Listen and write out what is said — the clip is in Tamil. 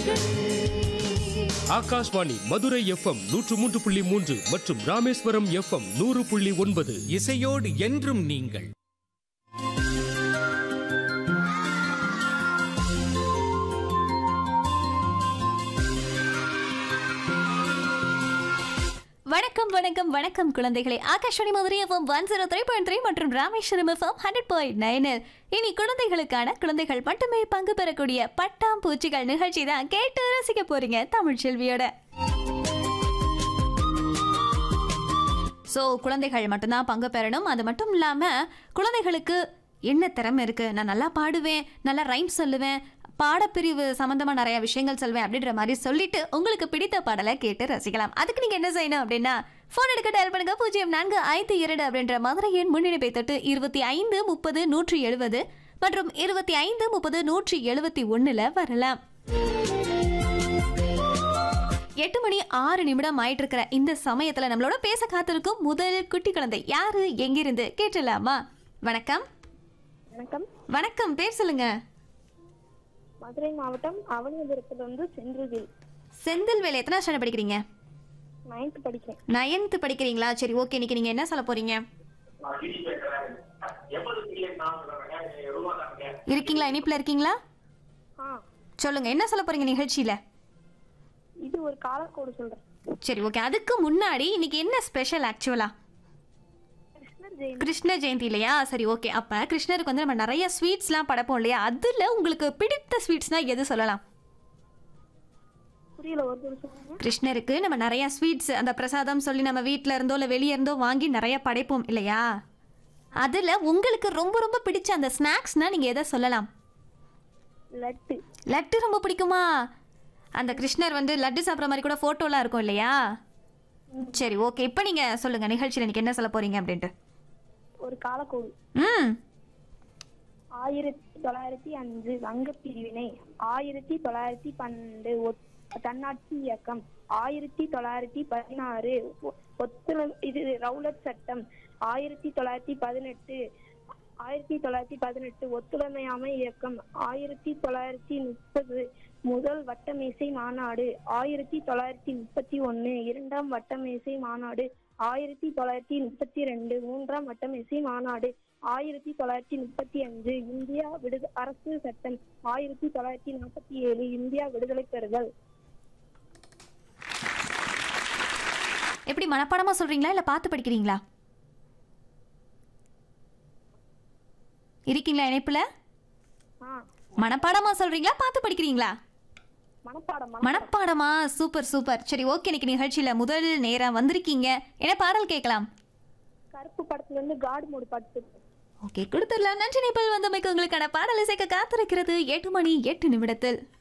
ஆகாஷ்வாணி மதுரை எஃப்எம் நூற்று மூன்று புள்ளி மூன்று மற்றும் ராமேஸ்வரம் எஃப்எம் நூறு புள்ளி ஒன்பது இசையோடு என்றும் நீங்கள் வணக்கம் வணக்கம் வணக்கம் குழந்தைகளே Akashvani Madurai FM one zero three point three மற்றும் ராமேஸ்வரம் எஃப்எம் ஹண்ட்ரட் பாயிண்ட் நைனில் இனி குழந்தைகளுக்கான குழந்தைகள் மட்டுமே பங்கு பெறக்கூடிய பட்டாம் பூச்சிகள் நிகழ்ச்சி தான் கேட்டு ரசிக்க போறீங்க தமிழ் செல்வியோட ஸோ குழந்தைகள் மட்டும்தான் பங்கு பெறணும் அது மட்டும் இல்லாமல் குழந்தைகளுக்கு என்ன திறமை இருக்குது நான் நல்லா பாடுவேன் நல்லா ரைம் சொல்லுவேன் பாடப்பிரிவு சம்மந்தமாக நிறைய விஷயங்கள் சொல்வேன் அப்படின்ற மாதிரி சொல்லிட்டு உங்களுக்கு பிடித்த பாடலை கேட்டு ரசிக்கலாம் அதுக்கு நீங்கள் என்ன செய்யணும் அப்படின்னா ஃபோன் எடுக்க டயல் பண்ணுங்க பூஜ்ஜியம் நான்கு ஐந்து இரண்டு அப்படின்ற மதுரை எண் முன்னிணைப்பை தொட்டு இருபத்தி ஐந்து முப்பது நூற்றி எழுபது மற்றும் இருபத்தி ஐந்து முப்பது நூற்றி எழுபத்தி ஒன்றில் வரலாம் எட்டு மணி ஆறு நிமிடம் ஆயிட்டு இருக்கிற இந்த சமயத்துல நம்மளோட பேச காத்திருக்கும் முதல் குட்டி குழந்தை யாரு எங்கிருந்து கேட்டலாமா வணக்கம் வணக்கம் வணக்கம் பேர் சொல்லுங்க மதுரை மாவட்டம் அவனியபுரத்துல இருந்து சென்றுவில் செந்தில் வேலை எத்தனை ஸ்டாண்டர்ட் படிக்கிறீங்க நைன்த் படிக்கிறேன் நயன்த்து படிக்கிறீங்களா சரி ஓகே இன்னைக்கு நீங்க என்ன சொல்ல போறீங்க இருக்கீங்களா இனிப்புல இருக்கீங்களா ஆ சொல்லுங்க என்ன சொல்ல போறீங்க நிகழ்ச்சியில இது ஒரு காலக்கோடு சொல்றேன் சரி ஓகே அதுக்கு முன்னாடி இன்னைக்கு என்ன ஸ்பெஷல் ஆக்சுவலா கிருஷ்ணர் ஜெயந்தி கிருஷ்ண ஜெயந்தி இல்லையா சரி ஓகே அப்ப கிருஷ்ணருக்கு வந்து நம்ம நிறைய ஸ்வீட்ஸ்லாம் படைப்போம் இல்லையா அதுல உங்களுக்கு பிடித்த ஸ்வீட்ஸ்னா எது சொல்லலாம் புரியல ஒரு தடவை சொல்லுங்க கிருஷ்ணருக்கு நம்ம நிறைய ஸ்வீட்ஸ் அந்த பிரசாதம் சொல்லி நம்ம வீட்ல இருந்தோ இல்லை வெளியே இருந்தோ வாங்கி நிறைய படைப்போம் இல்லையா அதுல உங்களுக்கு ரொம்ப ரொம்ப பிடிச்ச அந்த ஸ்நாக்ஸ்னா நீங்க எதை சொல்லலாம் லட்டு லட்டு ரொம்ப பிடிக்குமா அந்த கிருஷ்ணர் வந்து லட்டு சாப்பிட்ற மாதிரி கூட ஃபோட்டோலாம் இருக்கும் இல்லையா சரி ஓகே இப்போ நீங்க சொல்லுங்க நிகழ்ச்சியில் இன்னைக்கு என்ன சொல்ல போறீங்க அப்படின்ட்டு ஒரு காலக்கோடு ம் ஆயிரத்தி தொள்ளாயிரத்தி அஞ்சு வங்கப் பிரிவினை ஆயிரத்தி தொள்ளாயிரத்தி பன்னெண்டு ஒத்- தன்னாட்சி இயக்கம் ஆயிரத்தி தொள்ளாயிரத்தி பதினாறு ஒ- ஒத்துழை இது ரவுலட் சட்டம் ஆயிரத்தி தொள்ளாயிரத்தி பதினெட்டு ஆயிரத்தி தொள்ளாயிரத்தி பதினெட்டு ஒத்துழைமையாமை இயக்கம் ஆயிரத்தி தொள்ளாயிரத்தி முப்பது முதல் வட்டமேசை மாநாடு ஆயிரத்தி தொள்ளாயிரத்தி முப்பத்தி ஒன்னு இரண்டாம் வட்டமேசை மாநாடு ஆயிரத்தி தொள்ளாயிரத்தி முப்பத்தி ரெண்டு மூன்றாம் வட்டமேசை மாநாடு ஆயிரத்தி தொள்ளாயிரத்தி முப்பத்தி அஞ்சு இந்தியா விடுத அரசு சட்டம் ஆயிரத்தி தொள்ளாயிரத்தி நாற்பத்தி ஏழு இந்தியா விடுதலை பெறுதல் எப்படி மனப்பாடமா சொல்றீங்களா இல்லை பார்த்து படிக்கிறீங்களா இருக்கீங்களா இணைப்புல ஆ மனப்பாடமா சொல்றீங்களா பார்த்து படிக்கிறீங்களா மனப்பாடம் மனப்பாடமா சூப்பர் சூப்பர் சரி ஓகே இன்னைக்கு நிகழ்ச்சியில முதல் நேரம் வந்திருக்கீங்க என்ன பாடல் கேட்கலாம் கருப்பு படத்துல இருந்து காடு மூடு பாட்டு ஓகே கொடுத்துடலாம் நன்றி நேபல் வந்தமைக்கு உங்களுக்கான பாடலை சேர்க்க காத்திருக்கிறது எட்டு மணி எட்டு நிமிடத்தில்